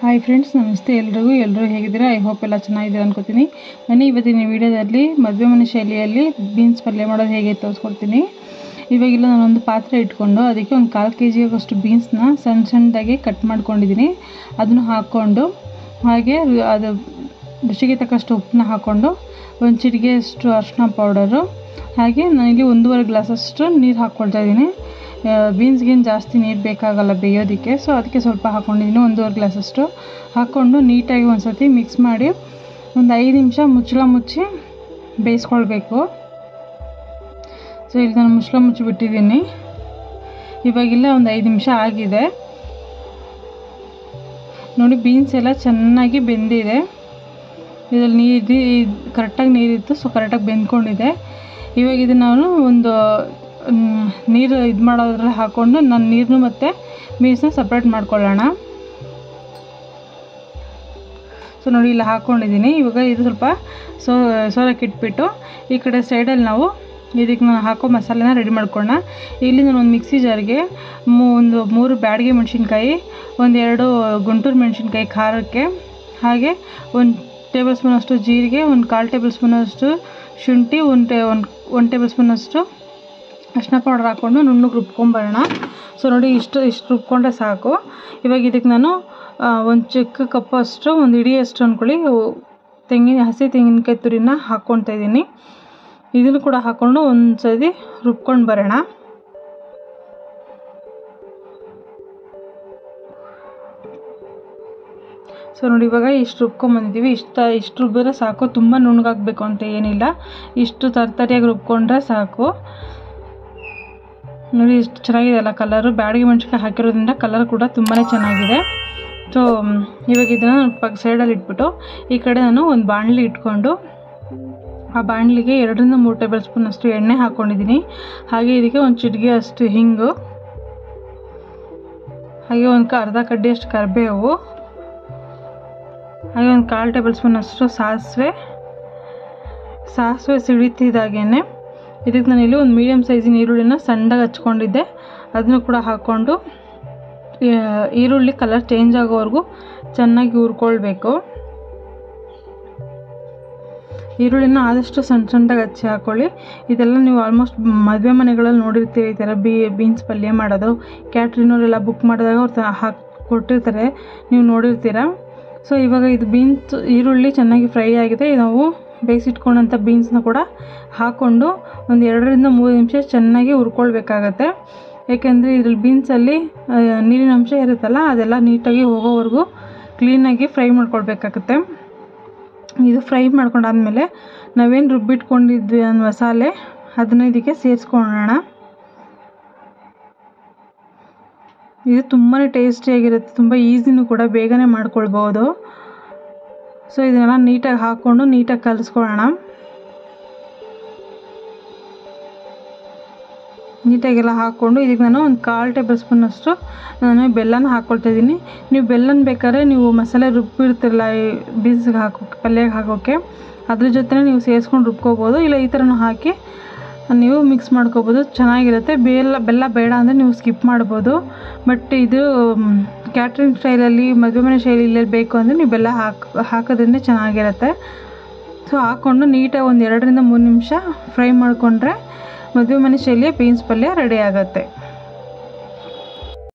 hi friends ನಮಸ್ತೆ ಎಲ್ರಿಗೂ ಎಲ್ಲರೂ ಹೇಗಿದ್ದೀರಾ ಐ ಹೋಪ್ ಎಲ್ಲ ಚೆನ್ನಾಗಿದ್ದೀರಾ ಅನ್ಕೋತೀನಿ ಬನ್ನಿ ಇವತ್ತಿನ ವಿಡಿಯೋದಲ್ಲಿ ಮದುವೆ ಮನೆ ಶೈಲಿಯಲ್ಲಿ ಬೀನ್ಸ್ ಪಲ್ಯ ಮಾಡೋದು ಹೇಗೆ ತೋರಿಸ್ಕೊಡ್ತೀನಿ ಇವಾಗೆಲ್ಲ ನಾನೊಂದು ಪಾತ್ರೆ ಇಟ್ಕೊಂಡು ಅದಕ್ಕೆ ಒಂದು ಕಾಲು ಕೆ ಜಿಯಾಗಷ್ಟು ಬೀನ್ಸ್ನ ಸಣ್ಣ ಸಣ್ಣದಾಗಿ ಕಟ್ ಮಾಡ್ಕೊಂಡಿದ್ದೀನಿ ಅದನ್ನು ಹಾಕ್ಕೊಂಡು ಹಾಗೆ ರು- ಅದು ರುಚಿಗೆ ತಕ್ಕಷ್ಟು ಉಪ್ಪನ್ನ ಹಾಕ್ಕೊಂಡು ಒಂದು ಚಿಟಿಗೆಯಷ್ಟು ಅರಿಶಿನ ಪೌಡರು ಹಾಗೆ ನಾನಿಲ್ಲಿ ಒಂದೂವರೆ ಗ್ಲಾಸಷ್ಟು ನೀರು ಹಾಕ್ಕೊಳ್ತಾ ಇದ್ದೀನಿ ಬೀನ್ಸ್ಗೇನು ಜಾಸ್ತಿ ನೀರು ಬೇಕಾಗಲ್ಲ ಬೇಯೋದಕ್ಕೆ ಸೊ ಅದಕ್ಕೆ ಸ್ವಲ್ಪ ಹಾಕ್ಕೊಂಡಿದ್ದೀನಿ ಒಂದೂವರೆ ಗ್ಲಾಸಷ್ಟು ಹಾಕ್ಕೊಂಡು ನೀಟಾಗಿ ಒಂದು ಸತಿ ಮಿಕ್ಸ್ ಮಾಡಿ ಒಂದು ಐದು ನಿಮಿಷ ಮುಚ್ಚಳ ಮುಚ್ಚಿ ಬೇಯಿಸ್ಕೊಳ್ಬೇಕು ಸೊ ಇಲ್ಲಿ ನಾನು ಮುಚ್ಚಳ ಮುಚ್ಚಿ ಬಿಟ್ಟಿದ್ದೀನಿ ಇವಾಗಿಲ್ಲ ಒಂದು ಐದು ನಿಮಿಷ ಆಗಿದೆ ನೋಡಿ ಬೀನ್ಸ್ ಎಲ್ಲ ಚೆನ್ನಾಗಿ ಬೆಂದಿದೆ ಇದರಲ್ಲಿ ನೀರು ಕರೆಕ್ಟಾಗಿ ನೀರಿತ್ತು ಸೊ ಕರೆಕ್ಟಾಗಿ ಬೆಂದ್ಕೊಂಡಿದೆ ಇವಾಗ ಇದು ನಾನು ಒಂದು ಮ್, ನೀರು ಇದು ಮಾಡೋದ್ರಲ್ಲಿ ಹಾಕ್ಕೊಂಡು ನಾನು ನೀರನ್ನು ಮತ್ತು ಬೀನ್ಸ್ನ ಸಪ್ರೇಟ್ ಮಾಡ್ಕೊಳ್ಳೋಣ ಸೊ ನೋಡಿ ಇಲ್ಲಿ ಹಾಕ್ಕೊಂಡಿದ್ದೀನಿ ಇವಾಗ ಇದು ಸ್ವಲ್ಪ ಸೋ ಸೋರಕ್ಕೆ ಇಟ್ಬಿಟ್ಟು ಈ ಕಡೆ ಸೈಡಲ್ಲಿ ನಾವು ಇದಕ್ಕೆ ನಾನು ಹಾಕೋ ಮಸಾಲೆನ ರೆಡಿ ಮಾಡ್ಕೊಳ್ಳೋಣ ಇಲ್ಲಿ ನಾನು ಒಂದು ಮಿಕ್ಸಿ ಜಾರ್ಗೆ ಮೂ ಒಂದು ಮೂರು ಬ್ಯಾಡಿಗೆ ಮೆಣಸಿನ್ಕಾಯಿ ಒಂದೆರಡು ಗುಂಟೂರು ಮೆಣಸಿನ್ಕಾಯಿ ಖಾರಕ್ಕೆ ಹಾಗೆ ಒಂದು ಟೇಬಲ್ ಸ್ಪೂನಷ್ಟು ಜೀರಿಗೆ ಒಂದು ಕಾಲು ಟೇಬಲ್ ಸ್ಪೂನಷ್ಟು ಶುಂಠಿ ಒಂದು ಟೇ ಒಂದು ಒಂದು ಟೇಬಲ್ ಸ್ಪೂನಷ್ಟು ಅರಿಶಿನ ಪೌಡರ್ ಹಾಕ್ಕೊಂಡು ನುಣ್ಣಗೆ ರುಬ್ಕೊಂಬರೋಣ ಸೊ ನೋಡಿ ಇಷ್ಟು ಇಷ್ಟು ರುಬ್ಕೊಂಡ್ರೆ ಸಾಕು ಇವಾಗ ಇದಕ್ಕೆ ನಾನು ಒಂದು ಚಿಕ್ಕ ಕಪ್ಪಷ್ಟು ಒಂದು ಇಡಿಯಷ್ಟು ಅಂದ್ಕೊಳ್ಳಿ ಉ- ತೆಂಗಿನ ಹಸಿ ತೆಂಗಿನಕಾಯಿ ತುರಿನ ಹಾಕ್ಕೊತಾ ಇದ್ದೀನಿ ಇದನ್ನು ಕೂಡ ಹಾಕ್ಕೊಂಡು ಒಂದು ಸತಿ ರುಬ್ಕೊಂಡು ಬರೋಣ ಸೊ ನೋಡಿ ಇವಾಗ ಇಷ್ಟು ರುಬ್ಕೊಂಬಂದಿದ್ದೀವಿ ಇಷ್ಟು ಇಷ್ಟು ರುಬ್ಬಿದ್ರೆ ಸಾಕು ತುಂಬ ನುಣ್ಣಗಾಗಬೇಕು ಅಂತ ಏನಿಲ್ಲ ಇಷ್ಟು ತರ್ತರಿಯಾಗಿ ರುಬ್ಕೊಂಡ್ರೆ ಸಾಕು ನೋಡಿ ಎಷ್ಟು ಚೆನ್ನಾಗಿದೆ ಅಲ್ಲ ಕಲರು ಬ್ಯಾಡಿಗೆ ಮೆಣಸಿನ್ಕಾಯಿ ಹಾಕಿರೋದ್ರಿಂದ ಕಲರ್ ಕೂಡ ತುಂಬಾ ಚೆನ್ನಾಗಿದೆ ಸೊ ಇವಾಗ ಇದನ್ನು ಪಕ್ಕ ಸೈಡಲ್ಲಿ ಇಟ್ಬಿಟ್ಟು ಈ ಕಡೆ ನಾನು ಒಂದು ಬಾಣಲಿ ಇಟ್ಕೊಂಡು ಆ ಬಾಣಲಿಗೆ ಎರಡರಿಂದ ಮೂರು ಟೇಬಲ್ ಸ್ಪೂನ್ ಅಷ್ಟು ಎಣ್ಣೆ ಹಾಕ್ಕೊಂಡಿದ್ದೀನಿ ಹಾಗೆ ಇದಕ್ಕೆ ಒಂದು ಚಿಟಿಗೆ ಅಷ್ಟು ಹಿಂಗು ಹಾಗೆ ಒಂದು ಕ ಅರ್ಧ ಕಡ್ಡಿಯಷ್ಟು ಕರಿಬೇವು ಹಾಗೆ ಒಂದು ಕಾಲು ಟೇಬಲ್ ಸ್ಪೂನ್ ಅಷ್ಟು ಸಾಸಿವೆ ಸಾಸಿವೆ ಸಿಡಿತಿದ್ದಾಗೇನೆ ಇದಕ್ಕೆ ನಾನಿಲ್ಲಿ ಒಂದು ಮೀಡಿಯಮ್ ಸೈಜಿನ ಈರುಳ್ಳಿನ ಸಣ್ಣದಾಗಿ ಹಚ್ಕೊಂಡಿದ್ದೆ ಅದನ್ನು ಕೂಡ ಹಾಕ್ಕೊಂಡು ಆ, ಈರುಳ್ಳಿ ಕಲರ್ ಚೇಂಜ್ ಆಗೋವರೆಗೂ ಚೆನ್ನಾಗಿ ಹುರ್ಕೊಳ್ಬೇಕು ಈರುಳ್ಳಿನ ಆದಷ್ಟು ಸಣ್ಣ ಸಣ್ಣದಾಗಿ ಹಚ್ಚಿ ಹಾಕ್ಕೊಳ್ಳಿ ಇದೆಲ್ಲ ನೀವು ಆಲ್ಮೋಸ್ಟ್ ಮದುವೆ ಮನೆಗಳಲ್ಲಿ ನೋಡಿರ್ತೀರಿ ಈ ಥರ ಬೀ ಬೀನ್ಸ್ ಪಲ್ಯ ಮಾಡೋದು ಕ್ಯಾಟ್ರಿನವರೆಲ್ಲ ಬುಕ್ ಮಾಡಿದಾಗ ಅವ್ರು ತ ಹಾಕಿ ಕೊಟ್ಟಿರ್ತಾರೆ ನೀವು ನೋಡಿರ್ತೀರ ಸೊ ಇವಾಗ ಇದು ಬೀನ್ಸ್ ಈರುಳ್ಳಿ ಚೆನ್ನಾಗಿ ಫ್ರೈ ಆಗಿದೆ ನಾವು ಬೇಯಿಸಿಟ್ಕೊಂಡಂಥ ಬೀನ್ಸ್ನ ಕೂಡ ಹಾಕ್ಕೊಂಡು ಒಂದು ಎರಡರಿಂದ ಮೂರು ನಿಮಿಷ ಚೆನ್ನಾಗಿ ಹುರ್ಕೊಳ್ಬೇಕಾಗತ್ತೆ ಏಕೆಂದರೆ ಇದ್ರಲ್ಲಿ ಬೀನ್ಸಲ್ಲಿ ಆ, ನೀರಿನ ಅಂಶ ಇರುತ್ತಲ್ಲ ಅದೆಲ್ಲ ನೀಟಾಗಿ ಹೋಗೋವರೆಗೂ ಕ್ಲೀನಾಗಿ ಫ್ರೈ ಮಾಡ್ಕೊಳ್ಬೇಕಾಗತ್ತೆ ಇದು ಫ್ರೈ ಮಾಡ್ಕೊಂಡಾದ್ಮೇಲೆ ನಾವೇನು ರುಬ್ಬಿಟ್ಕೊಂಡಿದ್ವಿ ಅನ್ನೋ ಮಸಾಲೆ ಅದನ್ನ ಇದಕ್ಕೆ ಸೇರಿಸ್ಕೊಳ್ಳೋಣ ಇದು ತುಂಬಾ ಟೇಸ್ಟಿಯಾಗಿರುತ್ತೆ ತುಂಬ ಈಸಿನೂ ಕೂಡ ಬೇಗನೆ ಮಾಡ್ಕೊಳ್ಬೋದು ಸೊ ಇದನ್ನೆಲ್ಲ ನೀಟಾಗಿ ಹಾಕ್ಕೊಂಡು ನೀಟಾಗಿ ಕಲಿಸ್ಕೊಳ್ಳೋಣ ನೀಟಾಗೆಲ್ಲ ಹಾಕ್ಕೊಂಡು ಇದಕ್ಕೆ ನಾನು ಒಂದು ಕಾಲು ಟೇಬಲ್ ಸ್ಪೂನಷ್ಟು ನಾನು ಬೆಲ್ಲನ ಹಾಕ್ಕೊಳ್ತಾ ಇದ್ದೀನಿ ನೀವು ಬೆಲ್ಲನ ಬೇಕಾದ್ರೆ ನೀವು ಮಸಾಲೆ ರುಬ್ಬಿರ್ತಿರಲ್ಲ ಈ ಬೀನ್ಸ್ಗೆ ಹಾಕೋಕ್ಕೆ ಪಲ್ಯಗೆ ಹಾಕೋಕ್ಕೆ ಅದ್ರ ಜೊತೆ ನೀವು ಸೇರಿಸ್ಕೊಂಡು ರುಬ್ಕೋಬೋದು ಇಲ್ಲ ಈ ಥರನೂ ಹಾಕಿ ನೀವು ಮಿಕ್ಸ್ ಮಾಡ್ಕೋಬೋದು ಚೆನ್ನಾಗಿರುತ್ತೆ ಬೆಲ್ಲ ಬೆಲ್ಲ ಬೇಡ ಅಂದರೆ ನೀವು ಸ್ಕಿಪ್ ಮಾಡ್ಬೋದು ಬಟ್ ಇದು ಕ್ಯಾಟ್ರಿಂಗ್ ಸ್ಟೈಲಲ್ಲಿ ಮದುವೆ ಮನೆ ಶೈಲಿಯಲ್ಲಿ ಬೇಕು ಅಂದರೆ ನೀವು ಬೆಲ್ಲ ಹಾಕ್ ಹಾಕೋದ್ರಿಂದ ಚೆನ್ನಾಗಿರುತ್ತೆ ಸೊ ಹಾಕ್ಕೊಂಡು ನೀಟಾಗಿ ಒಂದು ಎರಡರಿಂದ ಮೂರು ನಿಮಿಷ ಫ್ರೈ ಮಾಡಿಕೊಂಡ್ರೆ ಮದುವೆ ಮನೆ ಶೈಲಿಯ ಬೀನ್ಸ್ ಪಲ್ಯ ರೆಡಿ ಆಗುತ್ತೆ